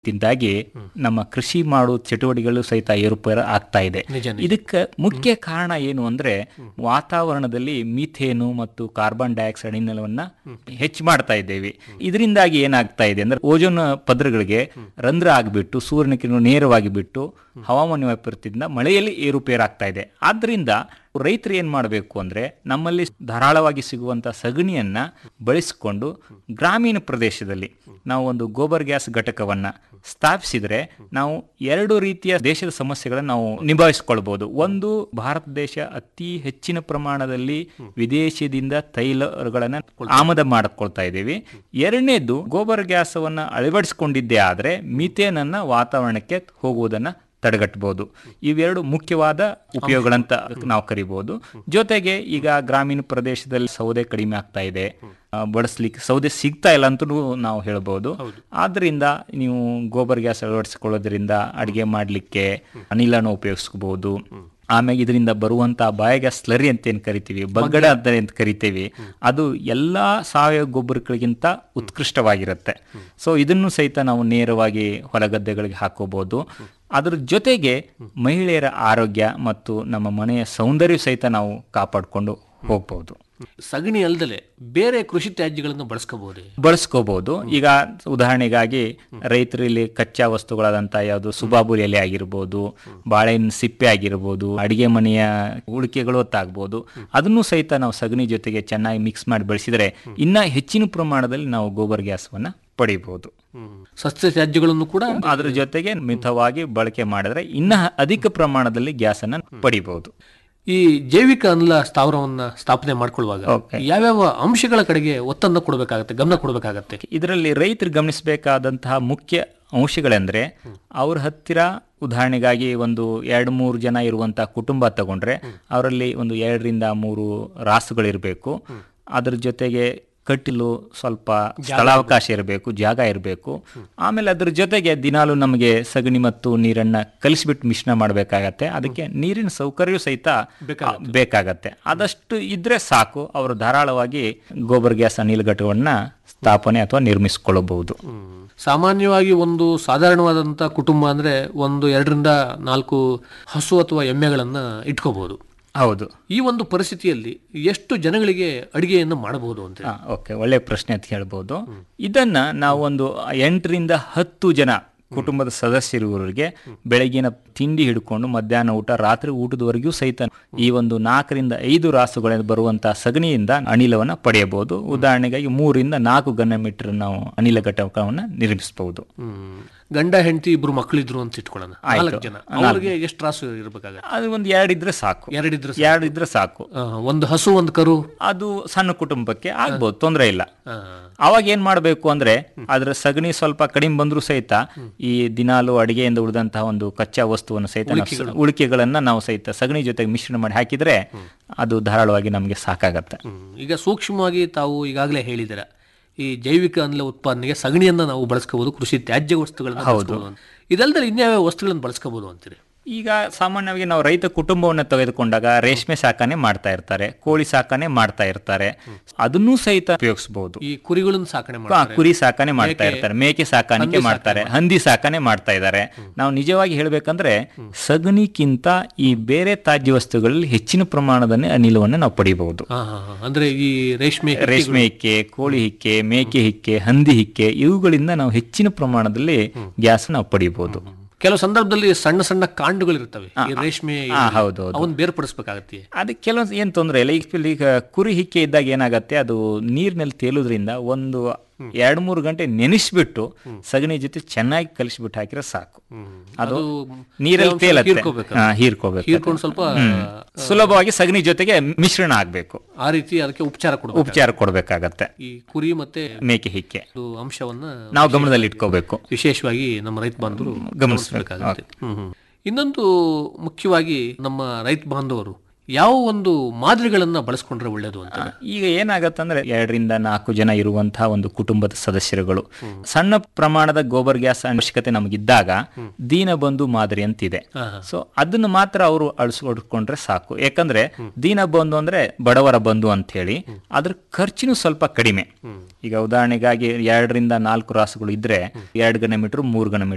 ತಿಂದಾಗಿ ನಮ್ಮ ಕೃಷಿ ಮಾಡೋ ಚಟುವಟಿಕೆಗಳು ಸಹಿತ ಏರುಪೇರು ಆಗ್ತಾ ಇದೆ ನಿಜ ನಿಜ. ಇದಕ್ಕೆ ಮುಖ್ಯ ಕಾರಣ ಏನು ಅಂದ್ರೆ ವಾತಾವರಣದಲ್ಲಿ ಮೀಥೇನು ಮತ್ತು ಕಾರ್ಬನ್ ಡೈಆಕ್ಸೈಡ್ ಇನ್ನೆಲ್ಲವನ್ನ ಹೆಚ್ಚು ಮಾಡ್ತಾ ಇದ್ದೇವೆ ಇದರಿಂದಾಗಿ ಏನಾಗ್ತಾ ಇದೆ ಅಂದ್ರೆ ಓಜೋನ್ ಪದರಗಳಿಗೆ ರಂಧ್ರ ಆಗಿಬಿಟ್ಟು ಸೂರ್ಯನ ಕಿರಣ ನೇರವಾಗಿ ಬಿಟ್ಟು ಹವಾಮಾನ ವೈಪರೀತ್ಯದಿಂದ ಮಳೆಯಲ್ಲಿ ಏರುಪೇರಾಗ್ತಾ ಇದೆ ಆದ್ರಿಂದ ರೈತರು ಏನ್ ಮಾಡಬೇಕು ಅಂದ್ರೆ ನಮ್ಮಲ್ಲಿ ಧಾರಾಳವಾಗಿ ಸಿಗುವಂತ ಸಗಣಿಯನ್ನ ಬಳಸಿಕೊಂಡು ಗ್ರಾಮೀಣ ಪ್ರದೇಶದಲ್ಲಿ ನಾವು ಒಂದು ಗೋಬರ್ ಗ್ಯಾಸ್ ಘಟಕವನ್ನ ಸ್ಥಾಪಿಸಿದ್ರೆ ನಾವು ಎರಡು ರೀತಿಯ ದೇಶದ ಸಮಸ್ಯೆಗಳನ್ನು ನಾವು ನಿಭಾಯಿಸಿಕೊಳ್ಬಹುದು ಒಂದು ಭಾರತ ದೇಶ ಅತಿ ಹೆಚ್ಚಿನ ಪ್ರಮಾಣದಲ್ಲಿ ವಿದೇಶದಿಂದ ತೈಲಗಳನ್ನ ಆಮದು ಮಾಡಿಕೊಳ್ತಾ ಇದ್ದೀವಿ ಎರಡನೇದು ಗೋಬರ್ ಗ್ಯಾಸವನ್ನ ಅಳವಡಿಸಿಕೊಂಡಿದ್ದೇ ಆದ್ರೆ ಮಿಥೇನ್ ಅನ್ನ ವಾತಾವರಣಕ್ಕೆ ಹೋಗುವುದನ್ನ ತಡೆಗಟ್ಟಬಹುದು ಇವೆರಡು ಮುಖ್ಯವಾದ ಉಪಯೋಗಗಳಂತ ನಾವು ಕರಿಬಹುದು ಜೊತೆಗೆ ಈಗ ಗ್ರಾಮೀಣ ಪ್ರದೇಶದಲ್ಲಿ ಸೌದೆ ಕಡಿಮೆ ಆಗ್ತಾ ಇದೆ ಆ, ಬಳಸ್ಲಿಕ್ಕೆ ಸೌದೆ ಸಿಗ್ತಾ ಇಲ್ಲ ಅಂತಲೂ ನಾವು ಹೇಳ್ಬೋದು ಆದ್ರಿಂದ ನೀವು ಗೋಬರ್ ಗ್ಯಾಸ್ ಅಳವಡಿಸಿಕೊಳ್ಳೋದ್ರಿಂದ ಅಡಿಗೆ ಮಾಡಲಿಕ್ಕೆ ಅನಿಲನ ಉಪಯೋಗಿಸ್ಕೋಬಹುದು ಆಮೇಲೆ ಇದರಿಂದ ಬರುವಂತ ಬಯೋಗ್ಯಾಸ್ ಸ್ಲರಿ ಅಂತ ಏನ್ ಕರಿತೀವಿ ಬಗ್ಗಡ ಅಂತ ಏನ್ ಕರಿತೀವಿ ಅದು ಎಲ್ಲಾ ಸಾವಯವ ಗೊಬ್ಬರಗಳಿಗಿಂತ ಉತ್ಕೃಷ್ಟವಾಗಿರುತ್ತೆ ಸೊ ಇದನ್ನು ಸಹಿತ ನಾವು ನೇರವಾಗಿ ಹೊಲಗದ್ದೆಗಳಿಗೆ ಹಾಕೋಬಹುದು ಅದ್ರ ಜೊತೆಗೆ ಮಹಿಳೆಯರ ಆರೋಗ್ಯ ಮತ್ತು ನಮ್ಮ ಮನೆಯ ಸೌಂದರ್ಯ ಸಹಿತ ನಾವು ಕಾಪಾಡಿಕೊಂಡು ಹೋಗ್ಬಹುದು ಸಗಣಿ ಅಲ್ದಲೆ ಬೇರೆ ಕೃಷಿ ತ್ಯಾಜ್ಯಗಳನ್ನು ಬಳಸ್ಕೋಬಹುದೇ ಬಳಸ್ಕೋಬಹುದು ಈಗ ಉದಾಹರಣೆಗಾಗಿ ರೈತರು ಇಲ್ಲಿ ಕಚ್ಚಾ ವಸ್ತುಗಳಾದಂತ ಯಾವುದು ಸುಬಾಬುರಿ ಎಲೆ ಆಗಿರ್ಬೋದು ಬಾಳೆಹಣ್ಣು ಸಿಪ್ಪೆ ಆಗಿರ್ಬೋದು ಅಡಿಗೆ ಮನೆಯ ಉಳಿಕೆಗಳು ಹೊತ್ತಾಗ್ಬೋದು ಅದನ್ನು ಸಹಿತ ನಾವು ಸಗಣಿ ಜೊತೆಗೆ ಚೆನ್ನಾಗಿ ಮಿಕ್ಸ್ ಮಾಡಿ ಬೆಳೆಸಿದ್ರೆ ಇನ್ನ ಹೆಚ್ಚಿನ ಪ್ರಮಾಣದಲ್ಲಿ ನಾವು ಗೋಬರ್ ಗ್ಯಾಸವನ್ನ ಪಡಿಬಹುದು ಸಸ್ಯ ತ್ಯಾಜ್ಯಗಳನ್ನು ಕೂಡ ಅದ್ರ ಜೊತೆಗೆ ಮಿತವಾಗಿ ಬಳಕೆ ಮಾಡಿದ್ರೆ ಇನ್ನ ಅಧಿಕ ಪ್ರಮಾಣದಲ್ಲಿ ಗ್ಯಾಸನ್ನ ಪಡಿಬಹುದು ಈ ಜೈವಿಕ ಅನಿಲ ಸ್ಥಾವರವನ್ನ ಸ್ಥಾಪನೆ ಮಾಡ್ಕೊಳ್ಳುವಾಗ Okay. ಯಾವ್ಯಾವ ಅಂಶಗಳ ಕಡೆಗೆ ಒತ್ತನ್ನು ಕೊಡಬೇಕಾಗತ್ತೆ ಗಮನ ಕೊಡಬೇಕಾಗತ್ತೆ ಇದರಲ್ಲಿ ರೈತರು ಗಮನಿಸಬೇಕಾದಂತಹ ಮುಖ್ಯ ಅಂಶಗಳೆಂದ್ರೆ ಅವ್ರ ಹತ್ತಿರ ಉದಾಹರಣೆಗಾಗಿ ಒಂದು ಎರಡು ಮೂರು ಜನ ಇರುವಂತ ಕುಟುಂಬ ತಗೊಂಡ್ರೆ ಅವರಲ್ಲಿ ಒಂದು ಎರಡರಿಂದ ಮೂರು ರಾಸುಗಳಿರಬೇಕು ಅದ್ರ ಜೊತೆಗೆ ಕಟ್ಟಿಲು ಸ್ವಲ್ಪ ಸ್ಥಳಾವಕಾಶ ಇರಬೇಕು ಜಾಗ ಇರಬೇಕು ಆಮೇಲೆ ಅದ್ರ ಜೊತೆಗೆ ದಿನಾಲು ನಮಗೆ ಸಗಣಿ ಮತ್ತು ನೀರನ್ನ ಕಲಿಸ್ಬಿಟ್ಟು ಮಿಶ್ರಣ ಮಾಡಬೇಕಾಗತ್ತೆ ಅದಕ್ಕೆ ನೀರಿನ ಸೌಕರ್ಯ ಸಹಿತ ಬೇಕಾಗತ್ತೆ ಆದಷ್ಟು ಇದ್ರೆ ಸಾಕು ಅವರು ಧಾರಾಳವಾಗಿ ಗೋಬರ್ ಗ್ಯಾಸ್ ಅನಿಲ ಘಟಕವನ್ನ ಸ್ಥಾಪನೆ ಅಥವಾ ನಿರ್ಮಿಸಿಕೊಳ್ಳಬಹುದು ಸಾಮಾನ್ಯವಾಗಿ ಒಂದು ಸಾಧಾರಣವಾದಂತ ಕುಟುಂಬ ಅಂದ್ರೆ ಒಂದು ಎರಡರಿಂದ ನಾಲ್ಕು ಹಸು ಅಥವಾ ಎಮ್ಮೆಗಳನ್ನ ಇಟ್ಕೋಬಹುದು ಹೌದು ಈ ಒಂದು ಪರಿಸ್ಥಿತಿಯಲ್ಲಿ ಎಷ್ಟು ಜನಗಳಿಗೆ ಅಡಿಗೆಯನ್ನು ಮಾಡಬಹುದು ಅಂತ ಓಕೆ ಒಳ್ಳೆ ಪ್ರಶ್ನೆ ಅಂತ ಹೇಳ್ಬೋದು ಇದನ್ನ ನಾವು ಒಂದು ಎಂಟರಿಂದ ಹತ್ತು ಜನ ಕುಟುಂಬದ ಸದಸ್ಯರುವರಿಗೆ ಬೆಳಗಿನ ತಿಂಡಿ ಹಿಡ್ಕೊಂಡು ಮಧ್ಯಾಹ್ನ ಊಟ ರಾತ್ರಿ ಊಟದವರೆಗೂ ಸಹಿತ ಈ ಒಂದು ನಾಲ್ಕರಿಂದ ಐದು ರಾಸುಗಳಿಂದ ಬರುವಂತಹ ಸಗಣಿಯಿಂದ ಅನಿಲವನ್ನ ಪಡೆಯಬಹುದು ಉದಾಹರಣೆಗಾಗಿ ಮೂರಿಂದ ನಾಲ್ಕು ಘನ ಮೀಟರ್ ನಾವು ಅನಿಲ ಘಟಕವನ್ನ ನಿರ್ಮಿಸಬಹುದು ಹ್ಮ್. ಗಂಡ ಹೆಂಡತಿ ಇಬ್ರು ಮಕ್ಕಳಿದ್ರು ಅಂತ ಇಟ್ಕೊಳ್ಳೋಣ ನಾಲ್ಕು ಜನ ಅವ್ರಿಗೆ ಎಷ್ಟು ರಾಸು ಇರ್ಬೇಕಾಗತ್ತೆ ಅದು ಒಂದು ಎರಡಿದ್ರೆ ಸಾಕು ಎರಡಿದ್ರೆ ಎರಡಿದ್ರೆ ಸಾಕು ಆ, ಒಂದು ಹಸು ಒಂದು ಕರು ಅದು ಸಣ್ಣ ಕುಟುಂಬಕ್ಕೆ ಆಗ್ಬೋದು ತೊಂದರೆ ಇಲ್ಲ ಆ, ಅವಾಗ ಏನ್ ಮಾಡಬೇಕು ಅಂದ್ರೆ ಅದ್ರ ಸಗಣಿ ಸ್ವಲ್ಪ ಕಡಿಮೆ ಬಂದ್ರು ಸಹಿತ ಈ ದಿನಾಲು ಅಡಿಗೆಯಿಂದ ಉಳಿದಂತಹ ಒಂದು ಕಚ್ಚಾ ವಸ್ತುವನ್ನು ಸಹಿತ ನಾವು ಸ- ಉಳಿಕೆಗಳನ್ನ ನಾವು ಸಹಿತ ಸಗಣಿ ಜೊತೆಗೆ ಮಿಶ್ರಣ ಮಾಡಿ ಹಾಕಿದ್ರೆ ಅದು ಧಾರಾಳವಾಗಿ ನಮಗೆ ಸಾಕಾಗತ್ತೆ ಹ್ಮ್. ಈಗ ಸೂಕ್ಷ್ಮವಾಗಿ ತಾವು ಈಗಾಗಲೇ ಹೇಳಿದಿರ ಈ ಜೈವಿಕ ಅನಿಲ ಉತ್ಪಾದನೆಗೆ ಸಗಣಿಯನ್ನ ನಾವು ಬಳಸ್ಕೋಬಹುದು ಕೃಷಿ ತ್ಯಾಜ್ಯ ವಸ್ತುಗಳನ್ನ ಬಳಸ್ಕೋಬಹುದು ಅಂತ. ಇದಲ್ದೆ ಇನ್ಯಾವ ವಸ್ತುಗಳನ್ನು ಬಳಸ್ಕೋಬಹುದು ಅಂತೀರಿ ಈಗ ಸಾಮಾನ್ಯವಾಗಿ ನಾವು ರೈತ ಕುಟುಂಬವನ್ನು ತೆಗೆದುಕೊಂಡಾಗ ರೇಷ್ಮೆ ಸಾಕಣೆ ಮಾಡ್ತಾ ಇರ್ತಾರೆ ಕೋಳಿ ಸಾಕಣೆ ಮಾಡ್ತಾ ಇರ್ತಾರೆ ಅದನ್ನೂ ಸಹಿತ ಉಪಯೋಗಿಸಬಹುದು ಈ ಕುರಿಗಳನ್ನು ಸಾಕಣೆ ಆ, ಮಾಡ್ತಾರೆ ಕುರಿ ಸಾಕಣೆ ಮಾಡ್ತಾ ಇರ್ತಾರೆ ಮೇಕೆ ಸಾಕಾಣಿಕೆ ಮಾಡ್ತಾರೆ ಹಂದಿ ಸಾಕಣೆ ಮಾಡ್ತಾ ಇದ್ದಾರೆ ನಾವು ನಿಜವಾಗಿ ಹೇಳ್ಬೇಕಂದ್ರೆ ಸಗಣಿಕ್ಕಿಂತ ಈ ಬೇರೆ ತ್ಯಾಜ್ಯ ವಸ್ತುಗಳಲ್ಲಿ ಹೆಚ್ಚಿನ ಪ್ರಮಾಣದಲ್ಲಿ ಅನಿಲವನ್ನು ನಾವು ಪಡಿಬಹುದು ಹಾ, ಹಾ, ಹಾ. ಅಂದ್ರೆ ಈ ರೇಷ್ಮೆ ರೇಷ್ಮೆ ಹಿಕ್ಕೆ ಕೋಳಿ ಹಿಕ್ಕೆ ಮೇಕೆ ಹಿಕ್ಕೆ ಹಂದಿ ಹಿಕ್ಕೆ ಇವುಗಳಿಂದ ನಾವು ಹೆಚ್ಚಿನ ಪ್ರಮಾಣದಲ್ಲಿ ಗ್ಯಾಸ್ ನಾವು ಪಡಿಬಹುದು ಕೆಲವು ಸಂದರ್ಭದಲ್ಲಿ ಸಣ್ಣ ಸಣ್ಣ ಕಾಂಡುಗಳಿರ್ತವೆ ಈ ರೇಷ್ಮೆ ಹಾ, ಹೌದು, ಹೌದು. ಅವನ್ ಬೇರ್ಪಡಿಸ್ಬೇಕಾಗತ್ತೆ ಅದಕ್ಕೆ ಕೆಲವೊಂದು ಏನ್ ತೊಂದರೆ ಇಲ್ಲ ಈಗ ಈಗ ಕುರಿ ಹಿಕ್ಕೆ ಇದ್ದಾಗ ಏನಾಗತ್ತೆ ಅದು ನೀರಿನಲ್ಲಿ ತೇಲುದ್ರಿಂದ ಒಂದು ಎರಡು ಮೂರು ಗಂಟೆ ನೆನೆಸ್ಬಿಟ್ಟು ಸಗಣಿ ಜೊತೆ ಚೆನ್ನಾಗಿ ಕಲಿಸ್ಬಿಟ್ಟು ಹಾಕಿದ್ರೆ ಸಾಕು ಅದು ನೀರಲ್ಲಿ ತೇಲತ್ತೆ ಹೀರ್ಕೋಬೇಕು. ಹಾ, ಹೀರ್ಕೋಬೇಕು ಹೀರ್ಕೊಂಡು ಸ್ವಲ್ಪ ಸುಲಭವಾಗಿ ಸಗಣಿ ಜೊತೆಗೆ ಮಿಶ್ರಣ ಆಗ್ಬೇಕು ಆ ರೀತಿ ಅದಕ್ಕೆ ಉಪಚಾರ ಕೊಡಬೇಕು ಉಪಚಾರ ಕೊಡ್ಬೇಕಾಗತ್ತೆ ಈ ಕುರಿ ಮತ್ತೆ ಮೇಕೆ ಹಿಕ್ಕೆ ಇದು ಅಂಶವನ್ನ ನಾವು ಗಮನದಲ್ಲಿ ಇಟ್ಕೋಬೇಕು ವಿಶೇಷವಾಗಿ ನಮ್ಮ ರೈತ ಬಾಂಧವರು ಗಮನಿಸ್ಬೇಕು. ಗಮನಿಸಬೇಕಾಗುತ್ತೆ ಹ್ಮ್ ಹ್ಮ್. ಇನ್ನೊಂದು ಮುಖ್ಯವಾಗಿ ನಮ್ಮ ರೈತ ಬಾಂಧವರು ಯಾವ ಒಂದು ಮಾದರಿಗಳನ್ನ ಬಳಸ್ಕೊಂಡ್ರೆ ಒಳ್ಳೇದು ಅಂತ ಈಗ ಏನಾಗತ್ತಂದ್ರೆ ಎರಡರಿಂದ ನಾಲ್ಕು ಜನ ಇರುವಂತಹ ಒಂದು ಕುಟುಂಬದ ಸದಸ್ಯರುಗಳು ಸಣ್ಣ ಪ್ರಮಾಣದ ಗೋಬರ್ ಗ್ಯಾಸ್ ಅವಶ್ಯಕತೆ ನಮಗಿದ್ದಾಗ ದೀನಬಂಧು ಮಾದರಿ ಅಂತಿದೆ ಹಾ, ಸೊ ಅದನ್ನ ಮಾತ್ರ ಅವರು ಅಳಿಸ್ಕೊಡ್ಕೊಂಡ್ರೆ ಸಾಕು ಯಾಕಂದ್ರೆ ದೀನ ಬಂಧು ಅಂದ್ರೆ ಬಡವರ ಬಂಧು ಅಂತ ಹೇಳಿ ಅದ್ರ ಖರ್ಚಿನೂ ಸ್ವಲ್ಪ ಕಡಿಮೆ ಈಗ ಉದಾಹರಣೆಗಾಗಿ ಎರಡರಿಂದ ನಾಲ್ಕು ರಾಸುಗಳು ಇದ್ರೆ ಎರಡು ಗಣ ಮೀಟರ್ ಮೂರು ಗಣ ಮೀಟರ್